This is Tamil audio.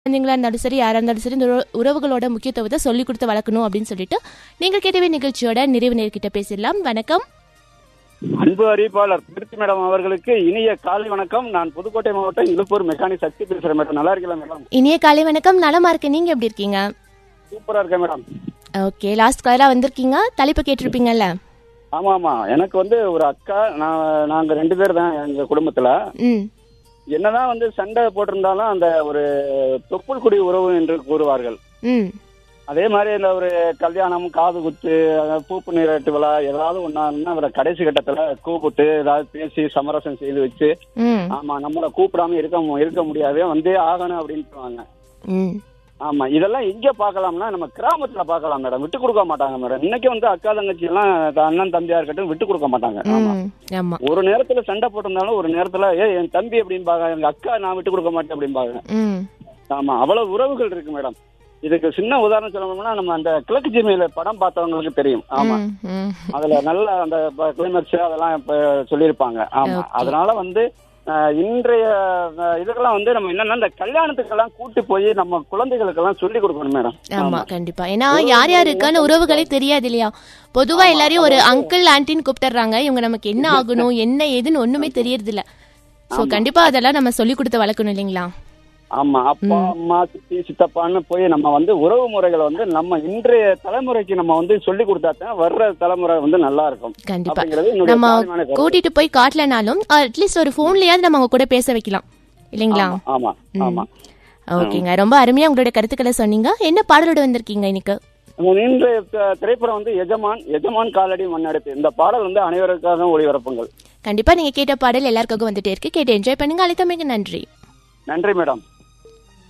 குழந்தைங்களா இருந்தாலும் சரி யாரா இருந்தாலும் சரி இந்த உற- உறவுகளோட முக்கியத்துவத்தை சொல்லி கொடுத்து வளர்க்கணும் அப்படின்னு சொல்லிட்டு நீங்கள் கேட்டவே நிகழ்ச்சியோட நிறைவு நேர்கிட்ட பேசிடலாம் வணக்கம் அன்பு அறிவிப்பாளர் திருச்சி மேடம் அவர்களுக்கு இனிய காலை வணக்கம் நான் புதுக்கோட்டை மாவட்டம் இழுப்பூர் மெக்கானிக் சக்தி பேசுறேன் மேடம் நல்லா இருக்கல மேடம் இனிய காலை வணக்கம் நலமா இருக்கு நீங்க எப்படி இருக்கீங்க சூப்பரா இருக்கேன் மேடம் ஓகே லாஸ்ட் காலரா வந்திருக்கீங்க தலைப்பு கேட்டிருப்பீங்கல்ல ஆமா ஆமா எனக்கு வந்து ஒரு அக்கா நான் நாங்க ரெண்டு பேர் தான் எங்க குடும்பத்துல ம் என்னதான் வந்து சண்டை போட்டிருந்தாலும் அந்த ஒரு தொப்புள் குடி உறவு என்று கூறுவார்கள் ம் அதே மாதிரி இந்த ஒரு கல்யாணம் காது குத்து அஹ், பூப்பு நீராட்டு விழா ஏதாவது ஒன்னா அவரை கடைசி கட்டத்துல கூப்பிட்டு ஏதாவது பேசி சமரசம் செய்து வச்சு ம் ஆமா நம்மள கூப்பிடாம இருக்க மு- இருக்க முடியாது வந்தே ஆகணும் அப்படின்ட்டுவாங்க ம் ஆமா இதெல்லாம் எங்க பார்க்கலாம்னா நம்ம கிராமத்துல பார்க்கலாம் மேடம் விட்டு கொடுக்க மாட்டாங்க மேடம் இன்னைக்கு வந்து அக்கா தங்கச்சி எல்லாம் த- அண்ணன் தம்பியா இருக்கட்டும் விட்டு கொடுக்க மாட்டாங்க ஆமா ம் ஆமா ஒரு நேரத்துல சண்டை போட்டிருந்தாலும் ஒரு நேரத்துல ஏ என் தம்பி அப்படின்னு பாக்க எங்க அக்கா நான் விட்டு கொடுக்க மாட்டேன் அப்படின்னு பாக்க ம் ஆமா அவ்வளவு உறவுகள் இருக்கு மேடம் இதுக்கு சின்ன உதாரணம் சொல்லணும்னா நம்ம அந்த கிழக்கு ஜிமையில படம் பார்த்தவங்களுக்கு தெரியும் ஆமா ம், ம் அதுல நல்ல அந்த கிளைமேக்ஸ் அதெல்லாம் இப்ப சொல்லியிருப்பாங்க ஆமா Okay. அதனால வந்து அஹ், இன்றைய அஹ், இதுக்கெல்லாம் வந்து நம்ம என்னன்னா இந்த கல்யாணத்துக்கெல்லாம் கூட்டு போய் நம்ம குழந்தைகளுக்கெல்லாம் சொல்லி கொடுக்கணும் மேடம் ஆமா கண்டிப்பா ஏன்னா யார் யாருக்கான உறவுகளே தெரியாது இல்லையா பொதுவா எல்லாரையும் ஒரு அங்கிள் ஆன்டின்னு கூப்பிட்டுறாங்க இவங்க நமக்கு என்ன ஆகணும் என்ன ஏதுன்னு ஒண்ணுமே தெரியறது இல்ல சோ கண்டிப்பா அதெல்லாம் நம்ம சொல்லி கொடுத்து வளர்க்கணும் இல்லைங்களா ஆமா அப்பா அம்மா சித்தி சித்தப்பான்னு போய் நம்ம வந்து உறவு முறைகளை வந்து நம்ம இன்றைய தலைமுறைக்கு நம்ம வந்து சொல்லி கொடுத்தா தான் வர்ற தலைமுறை வந்து நல்லா இருக்கும் கண்டிப்பா அப்படிங்கிறது என்னுடைய நம்ம தாழ்மையான கருத்து. கூட்டிட்டு போய் காட்டலனாலும் அட்லீஸ்ட் ஒரு போன்லயாவது நம்ம அவங்க கூட பேச வைக்கலாம் இல்லைங்களா ஆமா ஆமா ஓகேங்க ரொம்ப அருமையா உங்களோட கருத்துக்களை சொன்னீங்க என்ன பாடலோட வந்திருக்கீங்க இன்னைக்கு இன்றைய த- திரைப்படம் வந்து எஜமான் எஜமான் காலடி மண்ணெடுத்து இந்த பாடல் வந்து அனைவருக்காக ஒளிபரப்புங்கள் கண்டிப்பா நீங்க கேட்ட பாடல் எல்லாருக்காகவும் வந்துட்டே இருக்கு கேட்டு என்ஜாய் பண்ணுங்க அழைத்தமைக்கு நன்றி நன்றி மேடம்